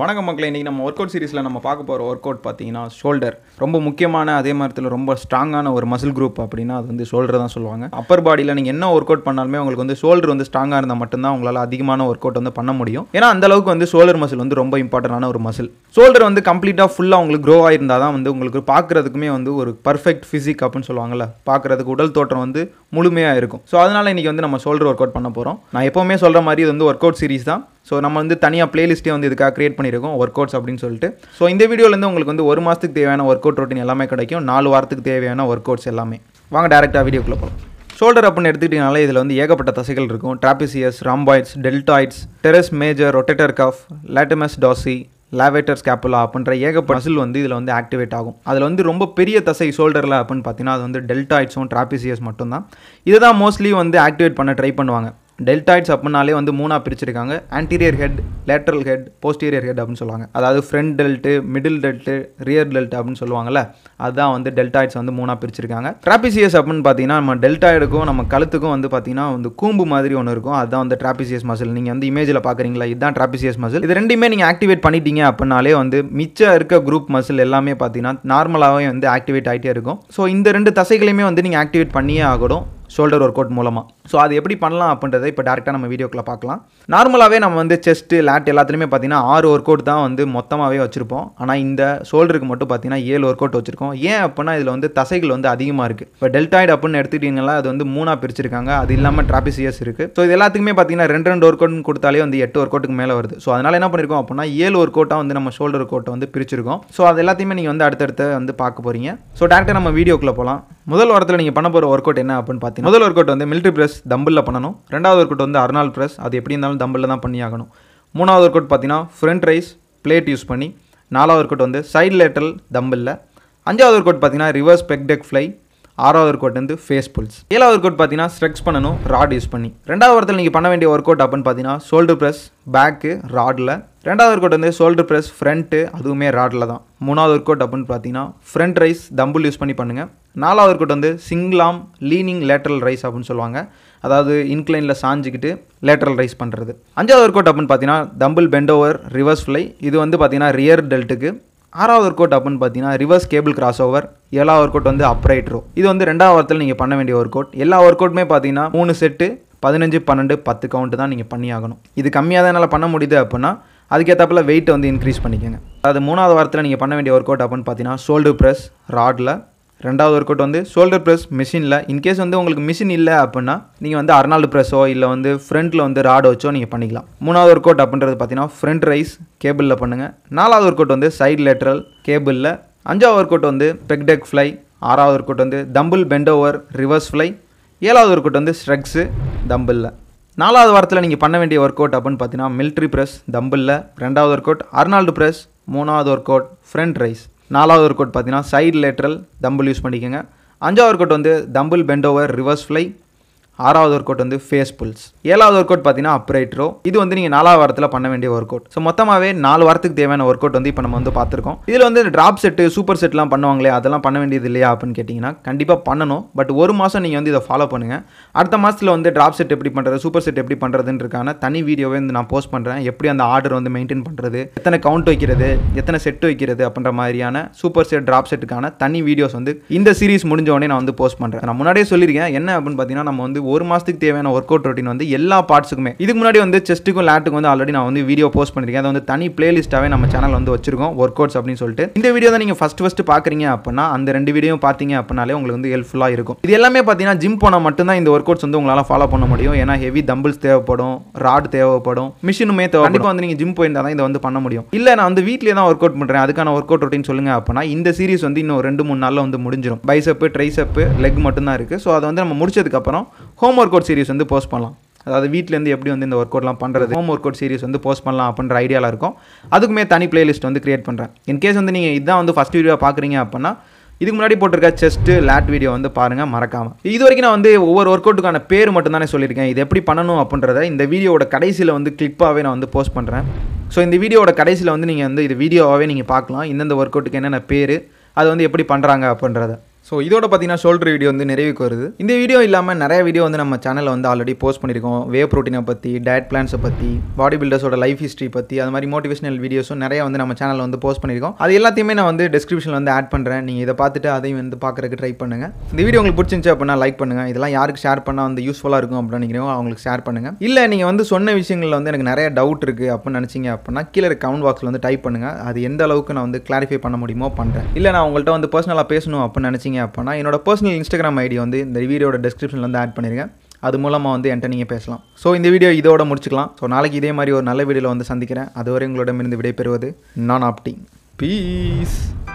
வணக்கம் மக்களே இன்றைக்கி நம்ம ஒர்க் அவுட் சீரிஸில் நம்ம பார்க்க போகிற ஒர்க் அவுட் பார்த்தீங்கன்னா ஷோல்டர் ரொம்ப முக்கியமான அதே நேரத்தில் ரொம்ப ஸ்ட்ராங்கான ஒரு மசில் குரூப் அப்படின்னா அது வந்து ஷோல்டர் தான் சொல்லுவாங்க அப்பர் பாடியில் நீங்கள் என்ன ஒர்க் அவுட் பண்ணாலுமே உங்களுக்கு வந்து ஷோல்டர் வந்து ஸ்ட்ராங்காக இருந்தால் மட்டும்தான் உங்களால் அதிகமான ஒர்க் அவுட் வந்து பண்ண முடியும் ஏன்னா அந்த அளவுக்கு வந்து ஷோல்டர் மசில் வந்து ரொம்ப இம்பார்ட்டண்டான ஒரு மசில் ஷோல்டர் வந்து கம்ப்ளீட்டாக ஃபுல்லாக உங்களுக்கு க்ரோ ஆயிருந்தால் தான் வந்து உங்களுக்கு பார்க்குறதுக்குமே வந்து ஒரு பர்ஃபெக்ட் ஃபிசிக் அப்படின்னு சொல்லுவாங்கல்ல பார்க்குறதுக்கு உடல் தோற்றம் வந்து முழுமையாக இருக்கும் ஸோ அதனால் இன்றைக்கி வந்து நம்ம ஷோல்டர் ஒர்க் அவுட் பண்ண போகிறோம் நான் எப்போவுமே சொல்கிற மாதிரி இது வந்து ஒர்க் அவுட் சீரிஸ் தான் ஸோ நம்ம வந்து தனியாக பிளேலிஸ்ட்டே வந்து இதுக்காக கிரியேட் பண்ணியிருக்கோம் ஒர்க் அவுட்ஸ் அப்படின்னு சொல்லிட்டு ஸோ இந்த வீடியோலேருந்து உங்களுக்கு வந்து ஒரு மாதத்துக்கு தேவையான ஒர்க் அவுட் ரொட்டீன் எல்லாமே கிடைக்கும் நாலு வாரத்துக்கு தேவையான ஒர்க் அவுட்ஸ் எல்லாமே வாங்க டேரெக்டாக வீடியோக்குள்ளே போகலாம் ஷோல்டர் அப்படின்னு எடுத்துக்கிட்டிங்கனாலே இதில் வந்து ஏகப்பட்ட தசைகள் இருக்கும் trapezius rhomboids deltoids teres major rotator cuff latissimus dorsi levator scapula அப்படின்ற ஏகப்பட்ட மசில் வந்து இதில் வந்து ஆக்டிவேட் ஆகும் அதில் வந்து ரொம்ப பெரிய தசை ஷோல்டரில் அப்படின்னு பார்த்தீங்கன்னா அது வந்து டெல்டாய்ட்ஸும் ட்ராபிசியஸ் மட்டும்தான் இதை தான் மோஸ்ட்லி வந்து ஆக்டிவேட் பண்ண ட்ரை பண்ணுவாங்க டெல்டாய்ட்ஸ் அப்படின்னாலே வந்து மூணாக பிரிச்சிருக்காங்க anterior head lateral head posterior head அப்படின்னு சொல்லுவாங்க அதாவது front delt middle delt rear delt அப்படின்னு சொல்லுவாங்கல்ல அதுதான் வந்து டெல்டாய்ட்ஸ் வந்து மூணாக பிரிச்சிருக்காங்க ட்ராபிசியஸ் அப்படின்னு பார்த்தீங்கன்னா நம்ம டெல்டாய்டுக்கும் நம்ம கழுத்துக்கும் வந்து பார்த்தீங்கன்னா வந்து கூம்பு மாதிரி ஒன்று இருக்கும் அதுதான் வந்து ட்ராபிசியஸ் மசில் நீங்கள் வந்து இமேஜில் பார்க்குறீங்களா இதுதான் ட்ராபிசியஸ் மசில் இது ரெண்டுமே நீங்கள் ஆக்டிவேட் பண்ணிட்டீங்க அப்படின்னாலே வந்து மிச்சம் இருக்க குரூப் மசில் எல்லாமே பார்த்தீங்கன்னா நார்மலாகவே வந்து ஆக்டிவேட் ஆகிட்டே இருக்கும் ஸோ இந்த ரெண்டு தசைகளையுமே வந்து நீங்கள் ஆக்டிவேட் பண்ணியே ஆகணும் ஷோல்டர் ஒர்க் அவுட் மூலமாக ஸோ அது எப்படி பண்ணலாம் அப்படின்றத இப்போ டேரெக்டாக நம்ம வீடியோக்குள்ள பார்க்கலாம் நார்மலாகவே நம்ம வந்து செஸ்ட்டு லேட் எல்லாத்துலேயுமே பார்த்தீங்கன்னா ஆறு ஒர்க் அவுட் தான் வந்து மொத்தமாகவே வச்சுருப்போம் ஆனால் இந்த ஷோல்டருக்கு மட்டும் பார்த்தீங்கன்னா ஏழு ஒர்க் அவுட் வச்சிருக்கோம் ஏன் அப்படின்னா இதில் வந்து தசைகள் வந்து அதிகமாக இருக்குது இப்போ டெல்டாய்டு அப்படின்னு எடுத்துக்கிட்டிங்கன்னா அது வந்து மூணாக பிரிச்சிருக்காங்க அது இல்லாமல் ட்ராபிசியஸ் இருக்குது ஸோ இது எல்லாத்துக்குமே பார்த்தீங்கன்னா ரெண்டு ரெண்டு ஒர்க் அவுட் கொடுத்தாலே வந்து எட்டு ஒர்க் அவுட்டுக்கு மேலே வருது ஸோ அதனால் என்ன பண்ணியிருக்கோம் அப்படின்னா ஏழு ஒர்க் அவுட்டாக வந்து நம்ம ஷோல்டர் ஒர்க் அவுட்டை வந்து பிரிச்சிருக்கோம் ஸோ அது எல்லாத்தையுமே நீங்கள் வந்து அடுத்தடுத்து வந்து பார்க்க போகிறீங்க ஸோ டேரெக்டாக நம்ம வீடியோக்குள்ளே போகலாம் முதல் வாரத்தில் நீங்கள் பண்ண போகிற ஒர்க் அவுட் என்ன அப்படின்னு பார்த்தீங்கன்னா முதல் ஒர்க் அவுட் வந்து மிலிட்ரி ப்ரெஸ் தம்பிளில் பண்ணணும் ரெண்டாவது ஒர்க் அவுட் வந்து அர்னால் ப்ரெஸ் அது எப்படி இருந்தாலும் தம்பிளில் தான் பண்ணி ஆகணும் மூணாவது ஒர்க் அவுட் பார்த்தீங்கன்னா ஃப்ரண்ட் ரைஸ் பிளேட் யூஸ் பண்ணி நாலாவது ஒர்க் அவுட் வந்து சைடு லேட்டரல் தம்பிளில் அஞ்சாவது ஒர்க் அவுட் பார்த்தீங்கன்னா ரிவர்ஸ் பெக் டெக் ஃப்ளை ஆறாவது ஒர்க் அவுட் வந்து ஃபேஸ் புல்ஸ் ஏழாவது ஒர்க் அவுட் பார்த்தீங்கன்னா ஸ்ட்ரெக்ஸ் பண்ணணும் ராட் யூஸ் பண்ணி ரெண்டாவது வாரத்தில் நீங்கள் பண்ண வேண்டிய ஒர்க் அவுட் அப்படின்னு பார்த்தீங்கன்னா ஷோல்டர் ப்ரெஸ் பேக்கு ராடில் ரெண்டாவது ஒர்க் அவுட் வந்து ஷோல்டர் ப்ரெஸ் ஃப்ரண்ட்டு அதுவுமே ராடில் தான் மூணாவது ஒர்க் அவுட் அப்படின்னு பார்த்தீங்கன்னா ஃப்ரண்ட் ரைஸ் தம்புல் யூஸ் பண்ணி பண்ணுங்கள் நாலாவது ஒர்க் அவுட் வந்து சிங்லாம் லீனிங் லேட்டரல் ரைஸ் அப்படின்னு சொல்லுவாங்க அதாவது இன்க்ளைனில் சாஞ்சிக்கிட்டு லேட்டரல் ரைஸ் பண்ணுறது அஞ்சாவது ஒர்க் அவுட் அப்படின்னு பார்த்தீங்கன்னா தம்பிள் பெண்டோவர் ரிவர்ஸ் ஃப்ளை இது வந்து பார்த்தீங்கன்னா ரியர் டெல்ட்டுக்கு ஆறாவது ஒர்க் அவுட் அப்படின்னு பார்த்தீங்கன்னா ரிவர்ஸ் கேபிள் கிராஸ் ஓவர் ஏழாவது ஒர்க் அவுட் வந்து அப்ரைட் ரோ இது வந்து ரெண்டாவது வாரத்தில் நீங்கள் பண்ண வேண்டிய ஒர்க் அவுட் எல்லா ஒர்க் அவுட்டுமே பார்த்தீங்கன்னா மூணு செட்டு பதினஞ்சு பன்னெண்டு பத்து கவுண்ட் தான் நீங்கள் பண்ணி ஆகணும் இது கம்மியாக தான் என்னால் பண்ண முடியுது அப்படின்னா அதுக்கேற்றப்பில் வெயிட்டை வந்து இன்க்ரீஸ் பண்ணிக்கோங்க அதாவது மூணாவது வாரத்தில் நீங்கள் பண்ண வேண்டிய ஒர்க் அவுட் அப்படின்னு பார்த்தீங்கன்னா ஷோல்டர் ப்ரெஸ் ராடில் ரெண்டாவது ஒர்க் அவுட் வந்து ஷோல்டர் ப்ரெஸ் மிஷினில் இன்கேஸ் வந்து உங்களுக்கு மிஷின் இல்லை அப்படின்னா நீங்கள் வந்து அர்னால்டு ப்ரெஸ்ஸோ இல்லை வந்து ஃப்ரண்ட்டில் வந்து ராட் வச்சோ நீங்கள் பண்ணிக்கலாம் மூணாவது ஒர்க் அவுட் அப்படின்றது பார்த்தீங்கன்னா ஃப்ரண்ட் ரைஸ் கேபிளில் பண்ணுங்கள் நாலாவது ஒர்க் அவுட் வந்து சைடு லேட்ரல் கேபிளில் அஞ்சாவது ஒர்க் அவுட் வந்து பெக்டெக் ஃப்ளை ஆறாவது ஒர்க் அவுட் வந்து தம்பிள் பெண்டோவர் ரிவர்ஸ் ஃப்ளை ஏழாவது ஒர்க் அவுட் வந்து ஸ்ட்ரெக்ஸு தம்பிளில் நாலாவது வாரத்தில் நீங்கள் பண்ண வேண்டிய ஒர்க் அவுட் அப்படின்னு பார்த்தீங்கன்னா மிலிட்ரி ப்ரெஸ் தம்பிளில் ரெண்டாவது ஒர்க் அவுட் அர்னால்டு ப்ரெஸ் மூணாவது ஒர்க் அவுட் ஃப்ரண்ட் ரைஸ் நாலாவது ஒர்க் அவுட் பார்த்தீங்கன்னா சைடு லேட்ரல் தம்பிள் யூஸ் பண்ணிக்கோங்க அஞ்சாவது ஒர்க் அவுட் வந்து தம்பிள் பெண்டோவர் ரிவர்ஸ் ஃப்ளை ஆறாவது ஒர்க் அவுட் வந்து ஃபேஸ் புல்ஸ் ஏழாவது ஒர்க் அவுட் பார்த்தீங்கன்னா அப்ரைட் ரோ இது வந்து நீங்கள் நாலாவது வாரத்தில் பண்ண வேண்டிய ஒர்க் அவுட் ஸோ மொத்தமாகவே நாலு வாரத்துக்கு தேவையான ஒர்க் அவுட் வந்து இப்போ நம்ம வந்து பார்த்துருக்கோம் இதில் வந்து ட்ராப் செட்டு சூப்பர் செட்லாம் பண்ணுவாங்களே அதெல்லாம் பண்ண வேண்டியது இல்லையா அப்படின்னு கேட்டிங்கன்னா கண்டிப்பாக பண்ணணும் பட் ஒரு மாதம் நீங்கள் வந்து இதை ஃபாலோ பண்ணுங்கள் அடுத்த மாதத்தில் வந்து ட்ராப் செட் எப்படி பண்ணுறது சூப்பர் செட் எப்படி பண்ணுறதுன்றக்கான தனி வீடியோவே வந்து நான் போஸ்ட் பண்ணுறேன் எப்படி அந்த ஆர்டர் வந்து மெயின்டைன் பண்ணுறது எத்தனை கவுண்ட் வைக்கிறது எத்தனை செட் வைக்கிறது அப்படின்ற மாதிரியான சூப்பர் செட் ட்ராப் செட்டுக்கான தனி வீடியோஸ் வந்து இந்த சீரிஸ் முடிஞ்ச உடனே நான் வந்து போஸ்ட் பண்ணுறேன் நான் முன்னாடியே சொல்லியிருக்கேன் என்ன அப்படின்னு பார்த்தீங்கன்னா நம்ம வந்து ஒரு மாதத்துக்கு தேவையான ஒர்க் அவுட் ரொட்டீன் வந்து எல்லா பார்ட்ஸுக்குமே இதுக்கு முன்னாடி வந்து செஸ்ட்டுக்கும் லேட்டுக்கும் வந்து ஆல்ரெடி நான் வந்து வீடியோ போஸ்ட் பண்ணியிருக்கேன் அதை வந்து தனி பிளேலிஸ்ட்டாகவே நம்ம சேனல் வந்து வச்சிருக்கோம் ஒர்க் அவுட்ஸ் அப்படின்னு சொல்லிட்டு இந்த வீடியோ தான் நீங்கள் ஃபஸ்ட் ஃபஸ்ட்டு பார்க்குறீங்க அப்படின்னா அந்த ரெண்டு வீடியோ பார்த்தீங்க அப்படின்னாலே உங்களுக்கு வந்து ஹெல்ப்ஃபுல்லாக இருக்கும் இது எல்லாமே பார்த்தீங்கன்னா ஜிம் போனால் மட்டும்தான் இந்த ஒர்க் அவுட்ஸ் வந்து உங்களால் ஃபாலோ பண்ண முடியும் ஏன்னா ஹெவி தம்பிள்ஸ் தேவைப்படும் ராட் தேவைப்படும் மிஷினுமே தேவை கண்டிப்பாக வந்து நீங்கள் ஜிம் போயிருந்தால் தான் இதை வந்து பண்ண முடியும் இல்லை நான் வந்து வீட்லேயே தான் ஒர்க் அவுட் பண்ணுறேன் அதுக்கான ஒர்க் அவுட் ரொட்டீன் சொல்லுங்க அப்படின்னா இந்த சீரிஸ் வந்து இன்னும் ரெண்டு மூணு நாளில் வந்து முடிஞ்சிடும் பைசப்பு ட்ரைசப்பு லெக் மட்டும்தான் இருக்குது ஸோ அதை வந்து நம்ம முடிச்சதுக்கப்புறம் ஹோம் ஒர்க் அவுட் சீரிஸ் வந்து போஸ்ட் பண்ணலாம் அதாவது வீட்டிலேருந்து எப்படி வந்து இந்த ஒர்க் அவுட்லாம் பண்ணுறது ஹோம் ஒர்க் அவுட் சீரிஸ் வந்து போஸ்ட் பண்ணலாம் அப்படின்ற ஐடியாவில் இருக்கும் அதுக்குமே தனி பிளேலிஸ்ட் வந்து கிரியேட் பண்ணுறேன் இன்கேஸ் வந்து நீங்கள் இதான் வந்து ஃபஸ்ட் வீடியோ பார்க்குறீங்க அப்படின்னா இதுக்கு முன்னாடி போட்டிருக்க செஸ்ட்டு லேட் வீடியோ வந்து பாருங்கள் மறக்காமல் இது வரைக்கும் நான் வந்து ஒவ்வொரு ஒர்க் அவுட்டுக்கான பேர் மட்டும் தானே சொல்லியிருக்கேன் இது எப்படி பண்ணணும் அப்படின்றத இந்த வீடியோட கடைசியில் வந்து கிளிப்பாகவே நான் வந்து போஸ்ட் பண்ணுறேன் ஸோ இந்த வீடியோட கடைசியில் வந்து நீங்கள் வந்து இது வீடியோவாகவே நீங்கள் பார்க்கலாம் இந்தந்த ஒர்க் அவுட்டுக்கு என்னென்ன பேர் அது வந்து எப்படி பண்ணுறாங்க அப்படின்றத ஸோ இதோட பார்த்தீங்கன்னா ஷோல்டர் வீடியோ வந்து நிறைவுக்கு வருது இந்த வீடியோ இல்லாமல் நிறைய வீடியோ வந்து நம்ம சேனலில் வந்து ஆல்ரெடி போஸ்ட் பண்ணியிருக்கோம் வே ப்ரோட்டீனை பற்றி டயட் பிளான்ஸை பற்றி பாடி பில்டர்ஸோட லைஃப் ஹிஸ்ட்ரி பற்றி அது மாதிரி மோட்டிவேஷனல் வீடியோஸும் நிறைய வந்து நம்ம சேனலில் வந்து போஸ்ட் பண்ணியிருக்கோம் அது எல்லாத்தையுமே நான் வந்து டிஸ்கிரிப்ஷனில் வந்து ஆட் பண்ணுறேன் நீங்கள் இதை பார்த்துட்டு அதையும் வந்து பார்க்குறதுக்கு ட்ரை பண்ணுங்கள் இந்த வீடியோ உங்களுக்கு பிடிச்சிருந்துச்சு அப்படின்னா லைக் பண்ணுங்கள் இதெல்லாம் யாருக்கு ஷேர் பண்ணால் வந்து யூஸ்ஃபுல்லாக இருக்கும் அப்படின்னு நினைக்கிறோம் அவங்களுக்கு ஷேர் பண்ணுங்கள் இல்லை நீங்கள் வந்து சொன்ன விஷயங்களில் வந்து எனக்கு நிறைய டவுட் இருக்குது அப்படின்னு நினச்சிங்க அப்படின்னா கீழே இருக்க கமெண்ட் பாக்ஸில் வந்து டைப் பண்ணுங்கள் அது எந்த அளவுக்கு நான் வந்து கிளாரிஃபை பண்ண முடியுமோ பண்ணுறேன் இல்லை நான் உங்கள்கிட்ட வந்து பர்சனலாக பேசணும் அப்படின்னு நினச்சிங்க அப்படின்னா என்னோட பர்சனல் இன்ஸ்டாகிராம் ஐடி வந்து இந்த வீடியோட டிஸ்கிரிப்ஷனில் வந்து ஆட் பண்ணிருக்கேன் அது மூலமாக வந்து என்கிட்ட நீங்கள் பேசலாம் ஸோ இந்த வீடியோ இதோட முடிச்சுக்கலாம் ஸோ நாளைக்கு இதே மாதிரி ஒரு நல்ல வீடியோவில் வந்து சந்திக்கிறேன் அதுவரை உங்களிடமிருந்து விடைபெறுவது நான் ஆப்டி பீஸ்